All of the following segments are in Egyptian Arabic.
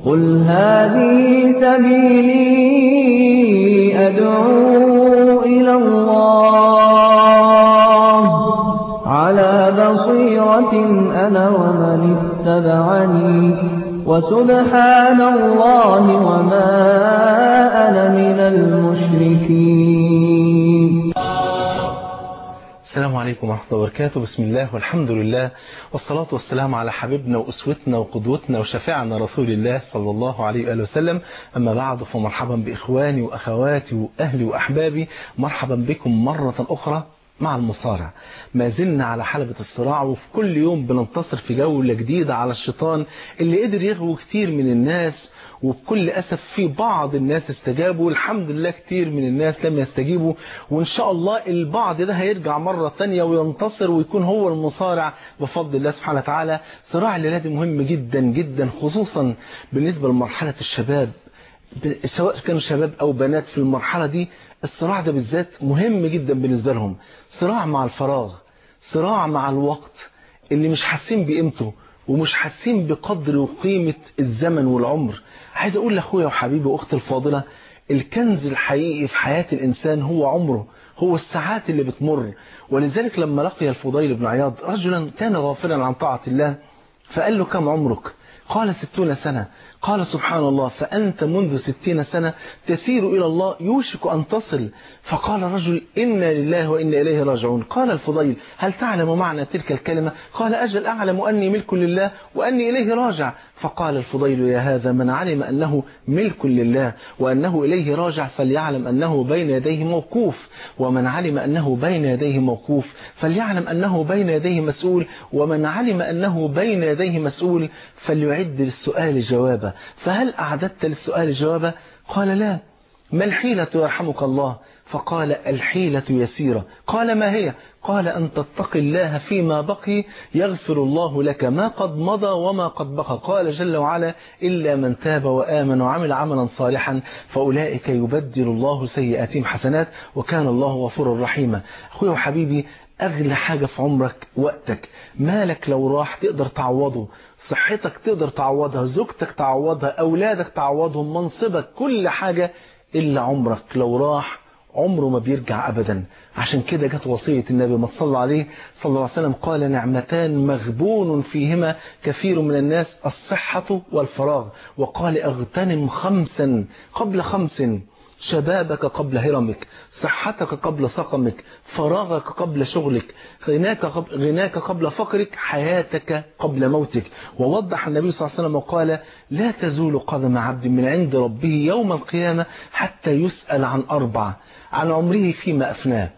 قل هذه سبيلي أدعو إلى الله على بصيرة أنا ومن اتبعني وسبحان الله وما أنا من المشركين السلام عليكم ورحمة الله وبركاته بسم الله والحمد لله والصلاة والسلام على حبيبنا وأسوتنا وقدوتنا وشفيعنا رسول الله صلى الله عليه وآله وسلم أما بعد فمرحبا بإخواني وأخواتي وأهلي وأحبابي مرحبا بكم مرة أخرى مع المصارع ما زلنا على حلبة الصراع وفي كل يوم بننتصر في جولة جديدة على الشيطان اللي قدر يغوي كتير من الناس وبكل أسف في بعض الناس استجابوا والحمد لله كتير من الناس لم يستجيبوا وإن شاء الله البعض ده هيرجع مرة تانية وينتصر ويكون هو المصارع بفضل الله سبحانه وتعالى صراع اللي لازم مهم جدا جدا خصوصا بالنسبة لمرحلة الشباب سواء كانوا شباب أو بنات في المرحلة دي الصراع ده بالذات مهم جدا بالنسبة لهم صراع مع الفراغ صراع مع الوقت اللي مش حاسين بقيمته ومش حاسين بقدر وقيمة الزمن والعمر عايز اقول لاخويا وحبيبي واختي الفاضلة الكنز الحقيقي في حياة الانسان هو عمره هو الساعات اللي بتمر ولذلك لما لقي الفضيل بن عياض رجلا كان غافلا عن طاعة الله فقال له كم عمرك قال ستون سنة قال سبحان الله فأنت منذ ستين سنة تسير إلى الله يوشك أن تصل فقال الرجل إنا لله وإنا إليه راجعون قال الفضيل هل تعلم معنى تلك الكلمة قال أجل أعلم أني ملك لله وأني إليه راجع فقال الفضيل يا هذا من علم أنه ملك لله وأنه إليه راجع فليعلم أنه بين يديه موقوف ومن علم أنه بين يديه موقوف فليعلم أنه بين يديه مسؤول ومن علم أنه بين يديه مسؤول فليعد للسؤال جوابا فهل أعددت للسؤال جوابا قال لا ما الحيلة يرحمك الله فقال الحيلة يسيرة قال ما هي قال أن تتقي الله فيما بقي يغفر الله لك ما قد مضى وما قد بقى قال جل وعلا إلا من تاب وآمن وعمل عملا صالحا فأولئك يبدل الله سيئاتهم حسنات وكان الله غفورا رحيما أخويا وحبيبي أغلى حاجة في عمرك وقتك مالك لو راح تقدر تعوضه صحتك تقدر تعوضها زوجتك تعوضها أولادك تعوضهم منصبك كل حاجة إلا عمرك لو راح عمره ما بيرجع أبدا عشان كده جت وصية النبي ما تصلى عليه صلى الله عليه وسلم قال نعمتان مغبون فيهما كثير من الناس الصحة والفراغ وقال اغتنم خمسا قبل خمس شبابك قبل هرمك صحتك قبل سقمك فراغك قبل شغلك غناك قبل, غناك قبل فقرك حياتك قبل موتك ووضح النبي صلى الله عليه وسلم وقال لا تزول قدم عبد من عند ربه يوم القيامة حتى يسأل عن أربعة عن عمره فيما أفناه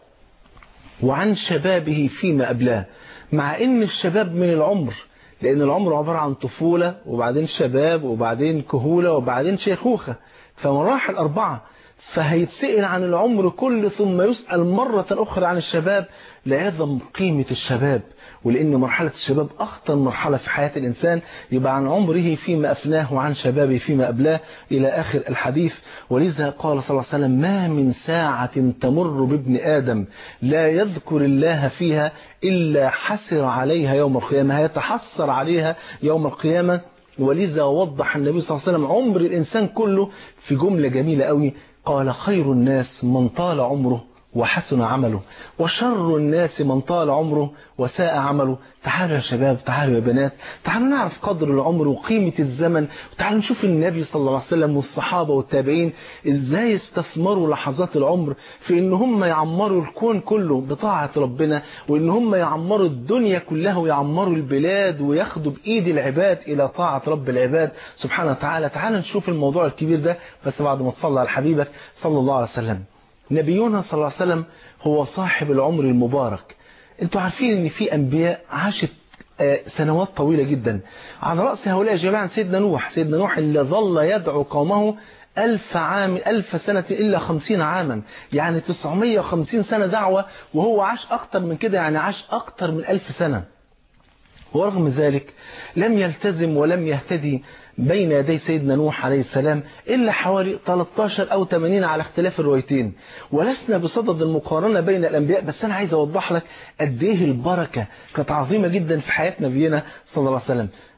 وعن شبابه فيما أبلاه مع ان الشباب من العمر لأن العمر عبارة عن طفولة وبعدين شباب وبعدين كهولة وبعدين شيخوخة فمراحل أربعة فهيتسئل عن العمر كله ثم يسأل مرة أخرى عن الشباب لعظم قيمة الشباب ولأن مرحلة الشباب أخطر مرحلة في حياة الإنسان يبقى عن عمره فيما أفناه وعن شبابه فيما أبلاه إلى آخر الحديث ولذا قال صلى الله عليه وسلم ما من ساعة تمر بابن آدم لا يذكر الله فيها إلا حسر عليها يوم القيامة هيتحسر عليها يوم القيامة ولذا وضح النبي صلى الله عليه وسلم عمر الإنسان كله في جملة جميلة قوي قال خير الناس من طال عمره وحسن عمله وشر الناس من طال عمره وساء عمله تعالوا يا شباب تعالوا يا بنات تعالوا نعرف قدر العمر وقيمة الزمن وتعالوا نشوف النبي صلى الله عليه وسلم والصحابة والتابعين ازاي استثمروا لحظات العمر في ان هم يعمروا الكون كله بطاعة ربنا وان هم يعمروا الدنيا كلها ويعمروا البلاد وياخدوا بإيد العباد إلى طاعة رب العباد سبحانه وتعالى تعالوا نشوف الموضوع الكبير ده بس بعد ما تصلى على حبيبك صلى الله عليه وسلم نبينا صلى الله عليه وسلم هو صاحب العمر المبارك انتوا عارفين ان في انبياء عاشت سنوات طويلة جدا على رأس هؤلاء جماعة سيدنا نوح سيدنا نوح اللي ظل يدعو قومه ألف عام ألف سنة إلا خمسين عاما يعني تسعمية وخمسين سنة دعوة وهو عاش أكتر من كده يعني عاش أكتر من ألف سنة ورغم ذلك لم يلتزم ولم يهتدي بين يدي سيدنا نوح عليه السلام إلا حوالي 13 أو 80 على اختلاف الروايتين ولسنا بصدد المقارنة بين الأنبياء بس أنا عايز أوضح لك قد إيه البركة كانت عظيمة جدا في حياة نبينا صلى الله عليه وسلم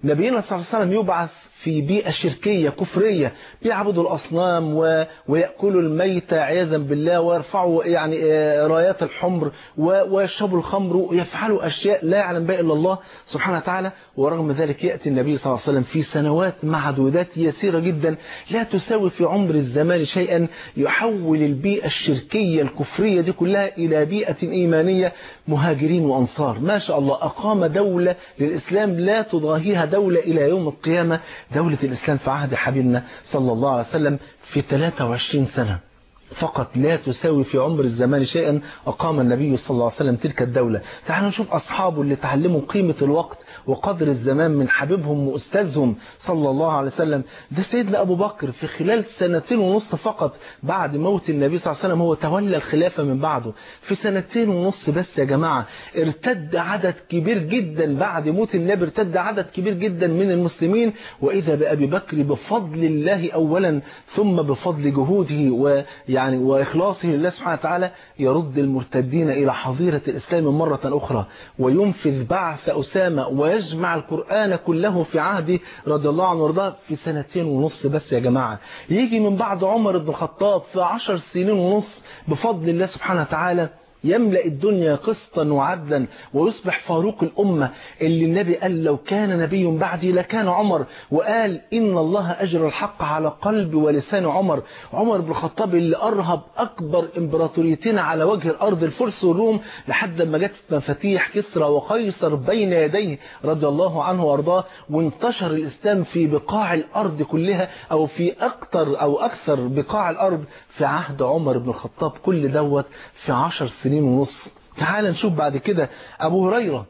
نبينا صلى الله عليه وسلم يبعث في بيئة شركية كفرية بيعبدوا الأصنام و... ويأكلوا الميت عياذا بالله ويرفعوا يعني رايات الحمر و... ويشربوا الخمر ويفعلوا أشياء لا يعلم بها إلا الله سبحانه وتعالى ورغم ذلك يأتي النبي صلى الله عليه وسلم في سنوات معدودات يسيرة جدا لا تساوي في عمر الزمان شيئا يحول البيئة الشركية الكفرية دي كلها إلى بيئة إيمانية مهاجرين وأنصار ما شاء الله أقام دولة للإسلام لا تضاهيها دولة إلى يوم القيامة دولة الإسلام في عهد حبيبنا صلى الله عليه وسلم في 23 سنة فقط لا تساوي في عمر الزمان شيئا أقام النبي صلى الله عليه وسلم تلك الدولة تعالوا نشوف أصحابه اللي تعلموا قيمة الوقت وقدر الزمان من حبيبهم وأستاذهم صلى الله عليه وسلم ده سيدنا أبو بكر في خلال سنتين ونص فقط بعد موت النبي صلى الله عليه وسلم هو تولى الخلافة من بعده في سنتين ونص بس يا جماعة ارتد عدد كبير جدا بعد موت النبي ارتد عدد كبير جدا من المسلمين وإذا بأبي بكر بفضل الله أولا ثم بفضل جهوده ويعني وإخلاصه لله سبحانه وتعالى يرد المرتدين إلى حظيرة الإسلام مرة أخرى وينفذ بعث أسامة ويجمع القرآن كله في عهده رضي الله عنه وارضاه في سنتين ونص بس يا جماعة يجي من بعد عمر بن الخطاب في عشر سنين ونص بفضل الله سبحانه وتعالى يملأ الدنيا قسطا وعدلا ويصبح فاروق الأمة اللي النبي قال لو كان نبي بعدي لكان عمر وقال إن الله أجر الحق على قلب ولسان عمر عمر بن الخطاب اللي أرهب أكبر إمبراطوريتين على وجه الأرض الفرس والروم لحد ما جت مفاتيح كسرى وقيصر بين يديه رضي الله عنه وارضاه وانتشر الإسلام في بقاع الأرض كلها أو في أكثر أو أكثر بقاع الأرض في عهد عمر بن الخطاب كل دوت في عشر سنين ونص تعال نشوف بعد كده أبو هريرة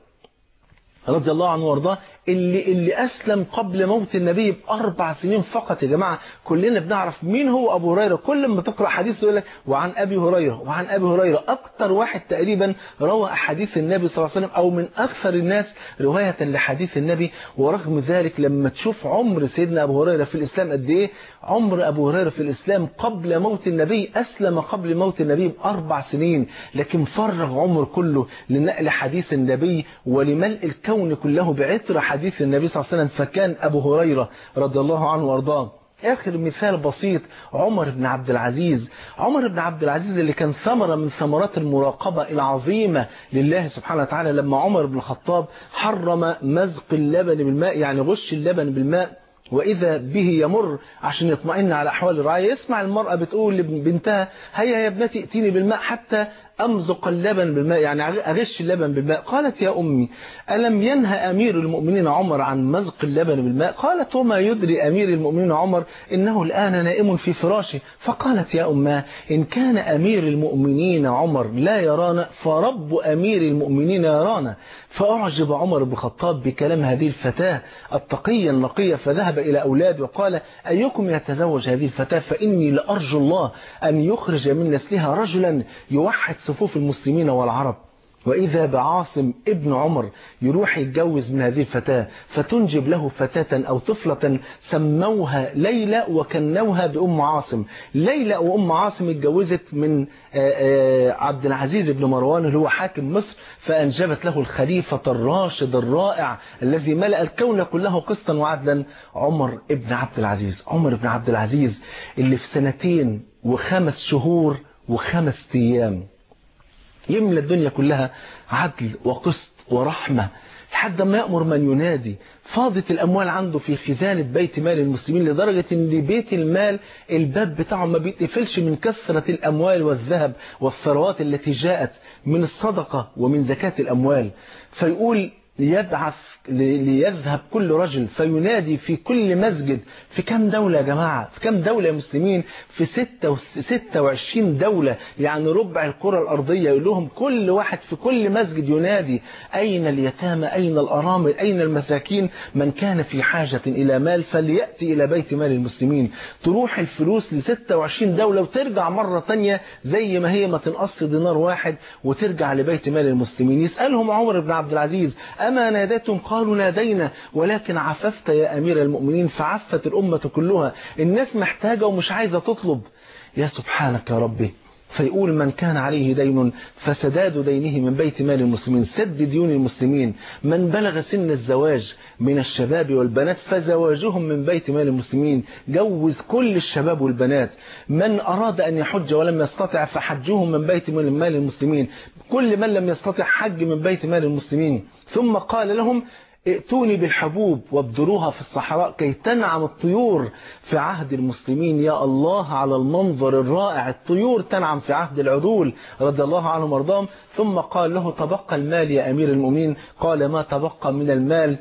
رضي الله عنه وارضاه اللي اللي أسلم قبل موت النبي بأربع سنين فقط يا جماعة كلنا بنعرف مين هو أبو هريرة كل ما تقرأ حديث يقول لك وعن أبي هريرة وعن أبي هريرة أكثر واحد تقريبا روى حديث النبي صلى الله عليه وسلم أو من أكثر الناس رواية لحديث النبي ورغم ذلك لما تشوف عمر سيدنا أبو هريرة في الإسلام قد إيه عمر أبو هريرة في الإسلام قبل موت النبي أسلم قبل موت النبي بأربع سنين لكن فرغ عمر كله لنقل حديث النبي ولملء الكون كله بعطر حديث النبي صلى الله عليه وسلم فكان أبو هريرة رضي الله عنه وارضاه آخر مثال بسيط عمر بن عبد العزيز عمر بن عبد العزيز اللي كان ثمرة من ثمرات المراقبة العظيمة لله سبحانه وتعالى لما عمر بن الخطاب حرم مزق اللبن بالماء يعني غش اللبن بالماء وإذا به يمر عشان يطمئن على أحوال الرعاية يسمع المرأة بتقول لبنتها هيا يا ابنتي ائتيني بالماء حتى أمزق اللبن بالماء يعني أغش اللبن بالماء قالت يا أمي ألم ينهى أمير المؤمنين عمر عن مزق اللبن بالماء قالت وما يدري أمير المؤمنين عمر إنه الآن نائم في فراشه فقالت يا أمه إن كان أمير المؤمنين عمر لا يرانا فرب أمير المؤمنين يرانا فأعجب عمر بن الخطاب بكلام هذه الفتاة التقية النقية فذهب إلى أولاده وقال أيكم يتزوج هذه الفتاة فإني لأرجو الله أن يخرج من نسلها رجلا يوحد صفوف المسلمين والعرب وإذا بعاصم ابن عمر يروح يتجوز من هذه الفتاة فتنجب له فتاة أو طفلة سموها ليلى وكنوها بأم عاصم ليلى وأم عاصم اتجوزت من عبد العزيز بن مروان اللي هو حاكم مصر فأنجبت له الخليفة الراشد الرائع الذي ملأ الكون كله قسطا وعدلا عمر ابن عبد العزيز عمر بن عبد العزيز اللي في سنتين وخمس شهور وخمس أيام يملى الدنيا كلها عدل وقسط ورحمة لحد ما يأمر من ينادي فاضت الأموال عنده في خزانة بيت مال المسلمين لدرجة أن بيت المال الباب بتاعه ما بيتقفلش من كثرة الأموال والذهب والثروات التي جاءت من الصدقة ومن زكاة الأموال فيقول ليبعث ليذهب كل رجل فينادي في كل مسجد في كم دولة يا جماعة في كم دولة يا مسلمين في 26 دولة يعني ربع الكرة الأرضية يقول لهم كل واحد في كل مسجد ينادي أين اليتامى أين الأرامل أين المساكين من كان في حاجة إلى مال فليأتي إلى بيت مال المسلمين تروح الفلوس ل 26 دولة وترجع مرة تانية زي ما هي ما تنقص دينار واحد وترجع لبيت مال المسلمين يسألهم عمر بن عبد العزيز أما ناديتم قالوا نادينا ولكن عففت يا أمير المؤمنين فعفت الأمة كلها الناس محتاجة ومش عايزة تطلب يا سبحانك يا ربي فيقول من كان عليه دين فسداد دينه من بيت مال المسلمين سد ديون المسلمين من بلغ سن الزواج من الشباب والبنات فزواجهم من بيت مال المسلمين جوز كل الشباب والبنات من أراد أن يحج ولم يستطع فحجهم من بيت مال المسلمين كل من لم يستطع حج من بيت مال المسلمين ثم قال لهم ائتوني بالحبوب وابدروها في الصحراء كي تنعم الطيور في عهد المسلمين يا الله على المنظر الرائع الطيور تنعم في عهد العدول رضي الله عنهم وارضاهم ثم قال له تبقى المال يا أمير المؤمنين قال ما تبقى من المال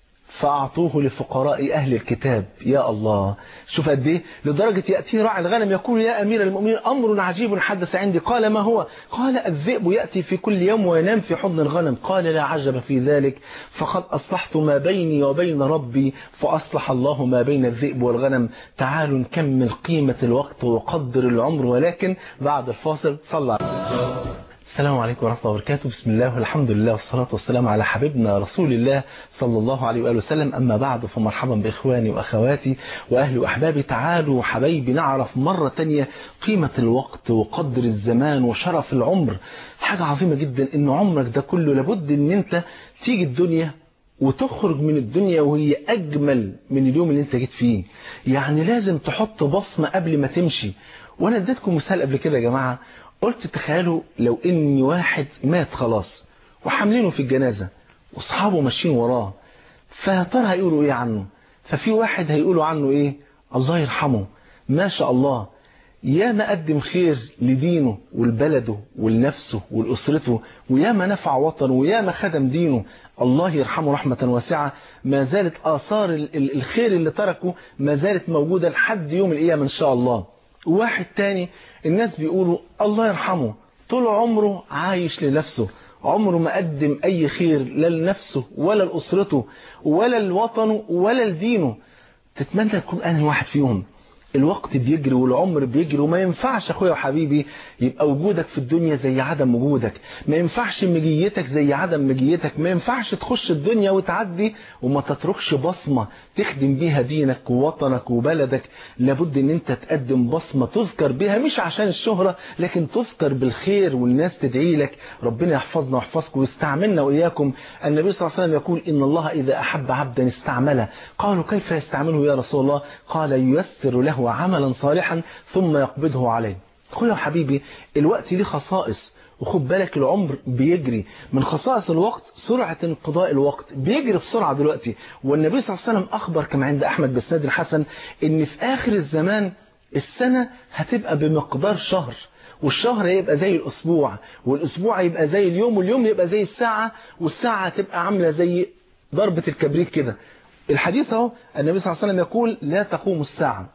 فأعطوه لفقراء أهل الكتاب يا الله شوف قد ايه لدرجة يأتي راعي الغنم يقول يا أمير المؤمنين أمر عجيب حدث عندي قال ما هو قال الذئب يأتي في كل يوم وينام في حضن الغنم قال لا عجب في ذلك فقد أصلحت ما بيني وبين ربي فأصلح الله ما بين الذئب والغنم تعالوا نكمل قيمة الوقت وقدر العمر ولكن بعد الفاصل صلى عليه السلام عليكم ورحمة الله وبركاته بسم الله والحمد لله والصلاة والسلام على حبيبنا رسول الله صلى الله عليه وآله وسلم أما بعد فمرحبا بإخواني وأخواتي وأهلي وأحبابي تعالوا حبايبي نعرف مرة تانية قيمة الوقت وقدر الزمان وشرف العمر حاجة عظيمة جدا إن عمرك ده كله لابد إن أنت تيجي الدنيا وتخرج من الدنيا وهي أجمل من اليوم اللي أنت جيت فيه يعني لازم تحط بصمة قبل ما تمشي وأنا اديتكم مثال قبل كده يا جماعة قلت تخيلوا لو ان واحد مات خلاص وحاملينه في الجنازة واصحابه ماشيين وراه فيا ترى هيقولوا ايه عنه ففي واحد هيقولوا عنه ايه الله يرحمه ما شاء الله يا ما قدم خير لدينه ولبلده ولنفسه ولأسرته ويا ما نفع وطنه ويا ما خدم دينه الله يرحمه رحمة واسعة ما زالت آثار الخير اللي تركه ما زالت موجودة لحد يوم القيامة إن شاء الله واحد تاني الناس بيقولوا الله يرحمه طول عمره عايش لنفسه عمره ما قدم أي خير لا لنفسه ولا لأسرته ولا لوطنه ولا لدينه تتمنى تكون أنا واحد فيهم الوقت بيجري والعمر بيجري وما ينفعش اخويا وحبيبي يبقى وجودك في الدنيا زي عدم وجودك ما ينفعش مجيتك زي عدم مجيتك ما ينفعش تخش الدنيا وتعدي وما تتركش بصمة تخدم بيها دينك ووطنك وبلدك لابد ان انت تقدم بصمة تذكر بها مش عشان الشهرة لكن تذكر بالخير والناس تدعي لك ربنا يحفظنا ويحفظكم ويستعملنا وإياكم النبي صلى الله عليه وسلم يقول إن الله إذا أحب عبدا استعمله قالوا كيف يستعمله يا رسول الله قال ييسر له عملا صالحا ثم يقبضه عليه اخويا وحبيبي الوقت ليه خصائص وخد بالك العمر بيجري من خصائص الوقت سرعة انقضاء الوقت بيجري بسرعة دلوقتي والنبي صلى الله عليه وسلم أخبر كما عند أحمد بسناد الحسن إن في آخر الزمان السنة هتبقى بمقدار شهر والشهر يبقى زي الأسبوع والأسبوع يبقى زي اليوم واليوم يبقى زي الساعة والساعة تبقى عاملة زي ضربة الكبريت كده الحديث اهو النبي صلى الله عليه وسلم يقول لا تقوم الساعة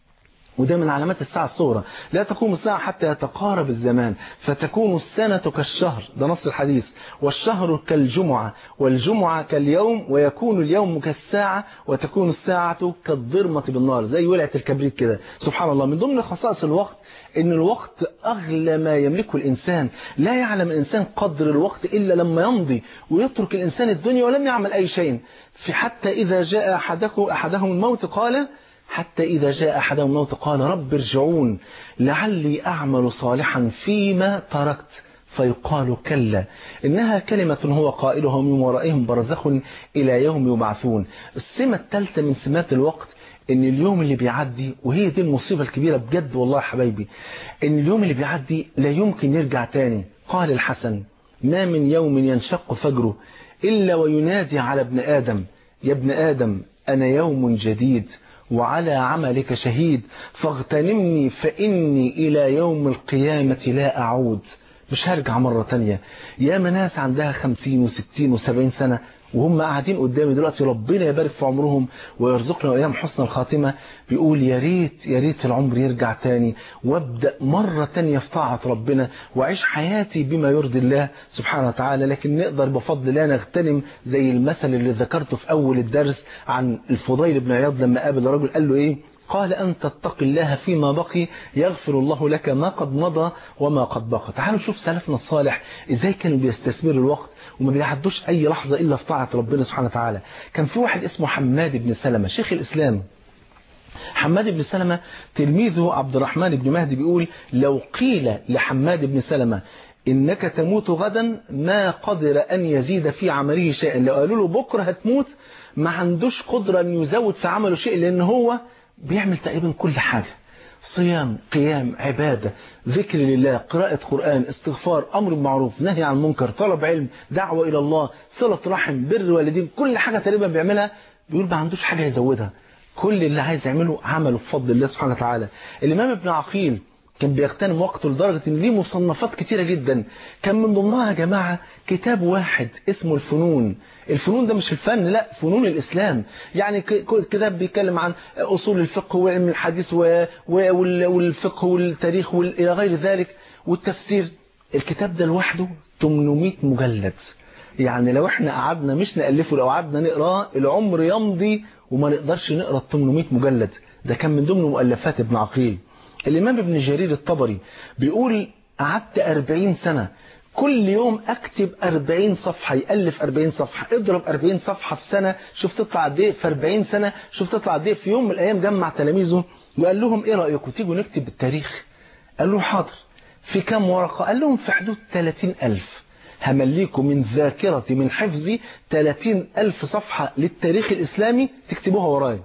وده من علامات الساعة الصغرى لا تقوم الساعة حتى يتقارب الزمان فتكون السنة كالشهر ده نص الحديث والشهر كالجمعة والجمعة كاليوم ويكون اليوم كالساعة وتكون الساعة كالضرمة بالنار زي ولعة الكبريت كده سبحان الله من ضمن خصائص الوقت ان الوقت اغلى ما يملكه الانسان لا يعلم الانسان قدر الوقت الا لما يمضي ويترك الانسان الدنيا ولم يعمل اي شيء في حتى اذا جاء احدكم احدهم الموت قال حتى إذا جاء أحدهم الموت قال رب ارجعون لعلي أعمل صالحا فيما تركت فيقال كلا إنها كلمة هو قائلها من ورائهم برزخ إلى يوم يبعثون السمة الثالثة من سمات الوقت ان اليوم اللي بيعدي وهي دي المصيبة الكبيرة بجد والله يا حبايبي ان اليوم اللي بيعدي لا يمكن يرجع تاني قال الحسن ما من يوم ينشق فجره إلا وينادي على ابن آدم يا ابن آدم أنا يوم جديد وعلى عملك شهيد فاغتنمني فإني إلى يوم القيامة لا أعود مش هرجع مرة تانية يا ناس عندها خمسين وستين وسبعين سنة وهم قاعدين قدامي دلوقتي ربنا يبارك في عمرهم ويرزقنا وإياهم حسن الخاتمة بيقول يا ريت يا ريت العمر يرجع تاني وابدأ مرة تانية في طاعة ربنا وأعيش حياتي بما يرضي الله سبحانه وتعالى لكن نقدر بفضل الله نغتنم زي المثل اللي ذكرته في أول الدرس عن الفضيل بن عياض لما قابل الرجل قال له إيه قال أن تتقي الله فيما بقي يغفر الله لك ما قد مضى وما قد بقى تعالوا نشوف سلفنا الصالح إزاي كانوا بيستثمروا الوقت وما بيعدوش أي لحظة إلا في طاعة ربنا سبحانه وتعالى كان في واحد اسمه حماد بن سلمة شيخ الإسلام حماد بن سلمة تلميذه عبد الرحمن بن مهدي بيقول لو قيل لحماد بن سلمة إنك تموت غدا ما قدر أن يزيد في عمله شيئا لو قالوا له بكرة هتموت ما عندوش قدرة أن يزود في عمله شيء لأن هو بيعمل تقريبا كل حاجة صيام قيام عبادة ذكر لله قراءة قرآن استغفار أمر بالمعروف نهي عن المنكر طلب علم دعوة إلى الله صلة رحم بر والدين كل حاجة تقريبا بيعملها بيقول ما عندوش حاجة يزودها كل اللي عايز يعمله عمله بفضل الله سبحانه وتعالى الإمام ابن عقيل كان بيغتنم وقته لدرجة ان ليه مصنفات كتيرة جدا كان من ضمنها يا جماعة كتاب واحد اسمه الفنون الفنون ده مش الفن لا فنون الإسلام يعني كتاب بيتكلم عن أصول الفقه وعلم الحديث والفقه والتاريخ إلى غير ذلك والتفسير الكتاب ده لوحده 800 مجلد يعني لو احنا قعدنا مش نألفه لو قعدنا نقراه العمر يمضي وما نقدرش نقرا 800 مجلد ده كان من ضمن مؤلفات ابن عقيل الإمام ابن جرير الطبري بيقول قعدت 40 سنة كل يوم أكتب 40 صفحة يألف 40 صفحة اضرب 40 صفحة في سنة شوف تطلع قد ايه في 40 سنة شوف تطلع قد ايه في يوم من الأيام جمع تلاميذه وقال لهم ايه رأيكم تيجوا نكتب التاريخ قال له حاضر في كم ورقة قال لهم في حدود 30 ألف همليكم من ذاكرتي من حفظي 30 ألف صفحة للتاريخ الإسلامي تكتبوها ورايا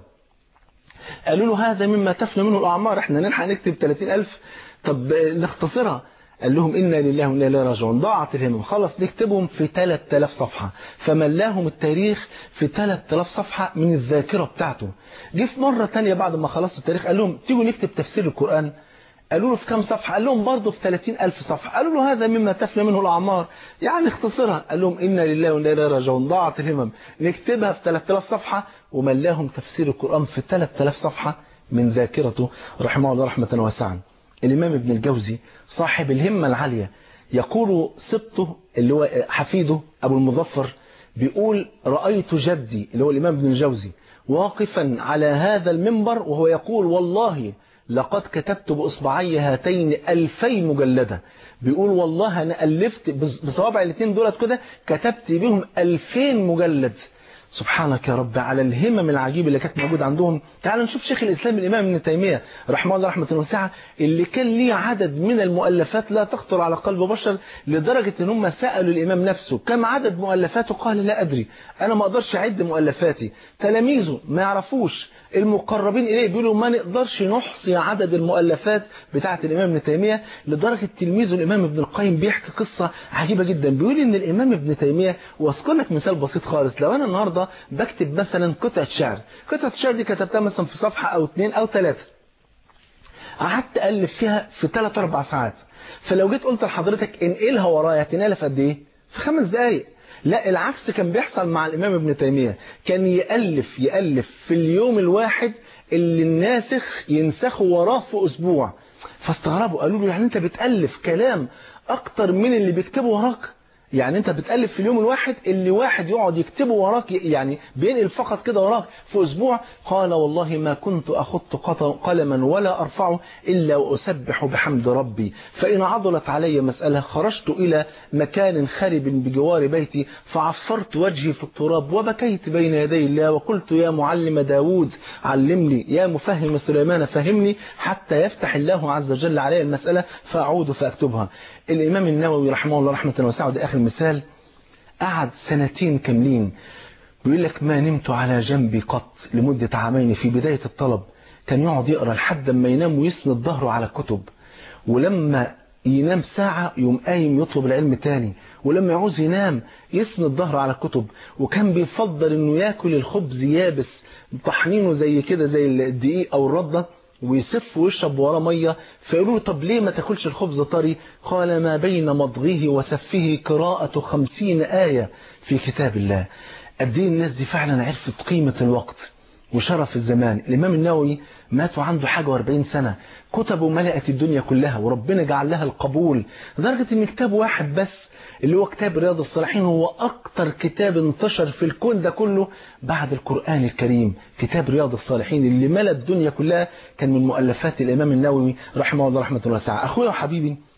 قالوا له هذا مما تفنى منه الأعمار احنا نلحق نكتب 30 ألف طب نختصرها قال لهم إنا لله وإنا إليه راجعون ضاعت الهمم خلص نكتبهم في 3000 صفحة فملاهم التاريخ في 3000 صفحة من الذاكرة بتاعته جه في مرة تانية بعد ما خلصوا التاريخ قال لهم تيجوا نكتب تفسير القرآن قالوا له في كم صفحة قال لهم برضه في 30 ألف صفحة قالوا له هذا مما تفنى منه الأعمار يعني اختصرها قال لهم إنا لله وإنا إليه راجعون ضاعت الهمم نكتبها في 3000 صفحة وملاهم تفسير القرآن في 3000 صفحة من ذاكرته رحمه الله رحمة واسعة الإمام ابن الجوزي صاحب الهمة العالية يقول سبته اللي هو حفيده أبو المظفر بيقول رأيت جدي اللي هو الإمام ابن الجوزي واقفا على هذا المنبر وهو يقول والله لقد كتبت بإصبعي هاتين ألفي مجلدة بيقول والله أنا ألفت بصوابع الاثنين دولت كده كتبت بهم ألفين مجلد سبحانك يا رب على الهمم العجيبة اللي كانت موجودة عندهم تعالوا نشوف شيخ الإسلام الإمام ابن تيمية رحمه الله رحمة واسعة اللي كان ليه عدد من المؤلفات لا تخطر على قلب بشر لدرجة ان هم سألوا الإمام نفسه كم عدد مؤلفاته قال لا أدري أنا ما أقدرش أعد مؤلفاتي تلاميذه ما يعرفوش المقربين إليه بيقولوا ما نقدرش نحصي عدد المؤلفات بتاعة الإمام ابن تيمية لدرجة تلميذه الإمام ابن القيم بيحكي قصة عجيبة جدا بيقول إن الإمام ابن تيمية واذكر لك مثال بسيط خالص لو أنا النهاردة بكتب مثلا قطعة شعر قطعة شعر دي كتبتها مثلا في صفحة أو اثنين أو ثلاثة قعدت ألف فيها في ثلاث أربع ساعات فلو جيت قلت لحضرتك انقلها ورايا هتنقلها في قد إيه؟ في خمس دقايق لا العكس كان بيحصل مع الإمام ابن تيمية كان يألف يألف في اليوم الواحد اللي الناسخ ينسخه وراه في أسبوع فاستغربوا قالوا له يعني أنت بتألف كلام أكتر من اللي بيكتبه وراك يعني انت بتألف في اليوم الواحد اللي واحد يقعد يكتبه وراك يعني بينقل فقط كده وراك في أسبوع قال والله ما كنت أخط قلما ولا أرفعه إلا وأسبح بحمد ربي فإن عضلت علي مسألة خرجت إلى مكان خرب بجوار بيتي فعفرت وجهي في التراب وبكيت بين يدي الله وقلت يا معلم داود علمني يا مفهم سليمان فهمني حتى يفتح الله عز وجل علي المسألة فأعود فأكتبها الإمام النووي رحمه الله رحمة واسعة وده آخر مثال قعد سنتين كاملين بيقول لك ما نمت على جنبي قط لمدة عامين في بداية الطلب كان يقعد يقرأ لحد ما ينام ويسند ظهره على الكتب ولما ينام ساعة يوم قايم يطلب العلم تاني ولما يعوز ينام يسند ظهره على الكتب وكان بيفضل انه ياكل الخبز يابس طحنينه زي كده زي الدقيق او الردة ويسف ويشرب وراه ميه فيقولوا له طب ليه ما تاكلش الخبز طري قال ما بين مضغه وسفه قراءة خمسين آية في كتاب الله قد ايه الناس دي فعلا عرفت قيمة الوقت وشرف الزمان الإمام النووي مات وعنده حاجة واربعين سنة كتبه ملأت الدنيا كلها وربنا جعل لها القبول لدرجة ان كتاب واحد بس اللي هو كتاب رياض الصالحين هو أكتر كتاب انتشر في الكون ده كله بعد القرآن الكريم كتاب رياض الصالحين اللي ملأ الدنيا كلها كان من مؤلفات الإمام النووي رحمه الله رحمة الله واسعة أخويا وحبيبي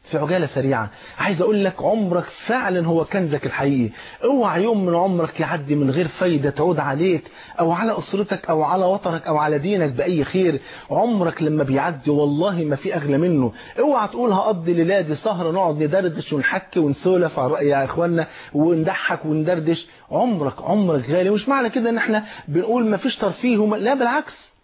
في عجالة سريعة عايز اقول لك عمرك فعلا هو كنزك الحقيقي اوعى يوم من عمرك يعدي من غير فايدة تعود عليك او على اسرتك او على وطنك او على دينك باي خير عمرك لما بيعدي والله ما في اغلى منه اوعى تقول هقضي ليلادي سهرة نقعد ندردش ونحكي ونسولف يا اخوانا ونضحك وندردش عمرك عمرك غالي مش معنى كده ان احنا بنقول ما فيش ترفيه وما... لا بالعكس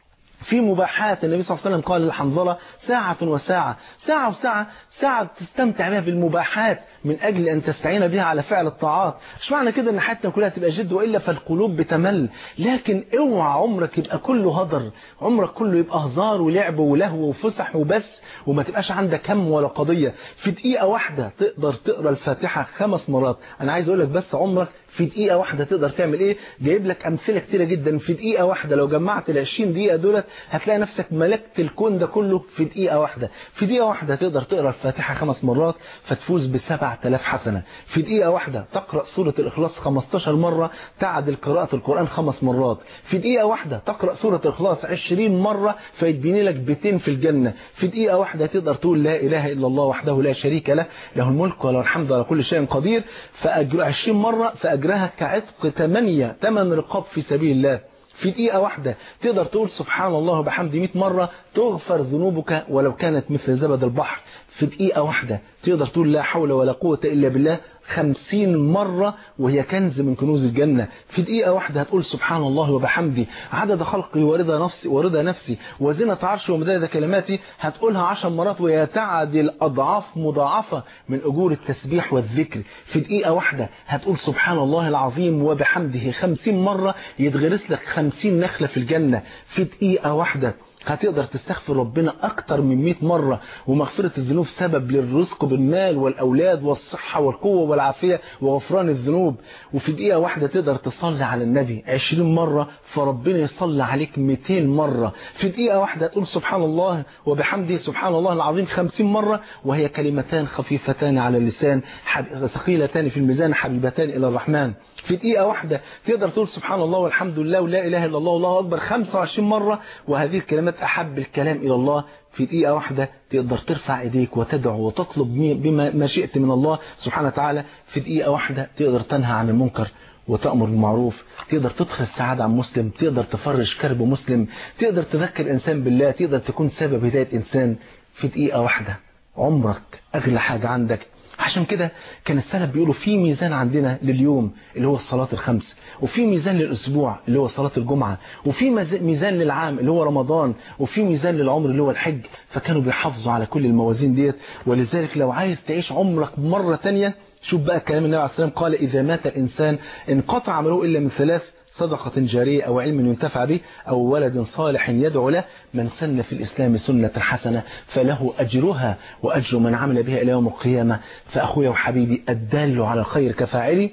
في مباحات النبي صلى الله عليه وسلم قال للحنظلة ساعة وساعة ساعة وساعة ساعة تستمتع بها بالمباحات من أجل أن تستعين بها على فعل الطاعات مش معنى كده أن حياتنا كلها تبقى جد وإلا فالقلوب بتمل لكن اوعى عمرك يبقى كله هدر عمرك كله يبقى هزار ولعب ولهو وفسح وبس وما تبقاش عندك هم ولا قضية في دقيقة واحدة تقدر تقرأ الفاتحة خمس مرات أنا عايز أقول لك بس عمرك في دقيقة واحدة تقدر تعمل ايه جايب لك امثلة كتيرة جدا في دقيقة واحدة لو جمعت ال 20 دقيقة دولت هتلاقي نفسك ملكت الكون ده كله في دقيقة واحدة في دقيقة واحدة تقدر تقرأ الفاتحة خمس مرات فتفوز ب 7000 حسنة في دقيقة واحدة تقرأ سورة الإخلاص 15 مرة تعدل قراءة القرآن خمس مرات في دقيقة واحدة تقرأ سورة الإخلاص 20 مرة فيتبني لك بيتين في الجنة في دقيقة واحدة تقدر تقول لا إله إلا الله وحده لا شريك له له الملك وله الحمد على كل شيء قدير فأجر 20 مرة فأجرها كعتق 8 8 رقاب في سبيل الله في دقيقة واحدة تقدر تقول سبحان الله وبحمده 100 مرة تغفر ذنوبك ولو كانت مثل زبد البحر في دقيقة واحدة تقدر تقول لا حول ولا قوة إلا بالله خمسين مرة وهي كنز من كنوز الجنة في دقيقة واحدة هتقول سبحان الله وبحمدي عدد خلقي ورضا نفسي ورضا نفسي وزنة عرشي ومداد كلماتي هتقولها عشر مرات وهي تعدل أضعاف مضاعفة من أجور التسبيح والذكر في دقيقة واحدة هتقول سبحان الله العظيم وبحمده خمسين مرة يتغرس لك خمسين نخلة في الجنة في دقيقة واحدة هتقدر تستغفر ربنا أكتر من 100 مرة ومغفرة الذنوب سبب للرزق بالمال والأولاد والصحة والقوة والعافية وغفران الذنوب وفي دقيقة واحدة تقدر تصلي على النبي 20 مرة فربنا يصلي عليك 200 مرة في دقيقة واحدة تقول سبحان الله وبحمده سبحان الله العظيم 50 مرة وهي كلمتان خفيفتان على اللسان ثقيلتان في الميزان حبيبتان إلى الرحمن في دقيقة واحدة تقدر تقول سبحان الله والحمد لله ولا إله إلا الله والله أكبر 25 مرة وهذه الكلمات أحب الكلام إلى الله في دقيقة واحدة تقدر ترفع إيديك وتدعو وتطلب بما ما شئت من الله سبحانه وتعالى في دقيقة واحدة تقدر تنهى عن المنكر وتأمر بالمعروف تقدر تدخل السعادة عن مسلم تقدر تفرج كرب مسلم تقدر تذكر إنسان بالله تقدر تكون سبب هداية إنسان في دقيقة واحدة عمرك أغلى حاجة عندك عشان كده كان السلف بيقولوا في ميزان عندنا لليوم اللي هو الصلاة الخمس وفي ميزان للأسبوع اللي هو صلاة الجمعة وفي ميزان للعام اللي هو رمضان وفي ميزان للعمر اللي هو الحج فكانوا بيحافظوا على كل الموازين ديت ولذلك لو عايز تعيش عمرك مرة تانية شوف بقى كلام النبي عليه الصلاة والسلام قال إذا مات الإنسان انقطع عمله إلا من ثلاث صدقة جارية أو علم ينتفع به أو ولد صالح يدعو له من سن في الإسلام سنة حسنة فله أجرها وأجر من عمل بها إلى يوم القيامة فأخويا وحبيبي الدال على الخير كفاعلي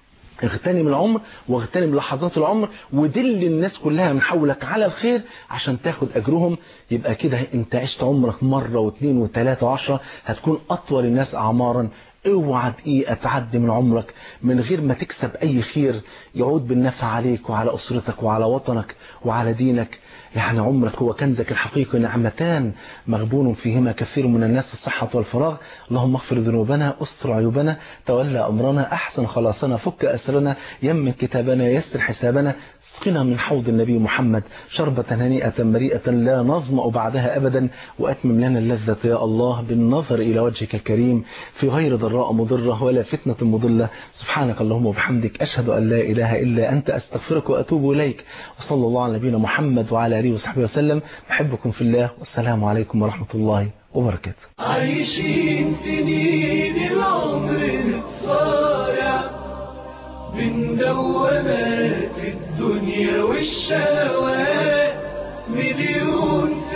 اغتنم العمر واغتنم لحظات العمر ودل الناس كلها من حولك على الخير عشان تاخد أجرهم يبقى كده انت عشت عمرك مرة واثنين وثلاثة وعشرة هتكون أطول الناس أعمارا اوعى دقيقة تعدي من عمرك من غير ما تكسب أي خير يعود بالنفع عليك وعلى أسرتك وعلى وطنك وعلى دينك يعني عمرك هو كنزك الحقيقي نعمتان مغبون فيهما كثير من الناس الصحة والفراغ اللهم اغفر ذنوبنا استر عيوبنا تولى أمرنا أحسن خلاصنا فك أسرنا يمن كتابنا يسر حسابنا اسقنا من حوض النبي محمد شربة هنيئة مريئة لا نظمأ بعدها أبدا وأتمم لنا اللذة يا الله بالنظر إلى وجهك الكريم في غير ضراء مضرة ولا فتنة مضلة سبحانك اللهم وبحمدك أشهد أن لا إله إلا أنت أستغفرك وأتوب إليك وصلى الله على نبينا محمد وعلى آله وصحبه وسلم بحبكم في الله والسلام عليكم ورحمة الله وبركاته عايشين سنين العمر نتصارع من دوامات الدنيا والشهوات مليون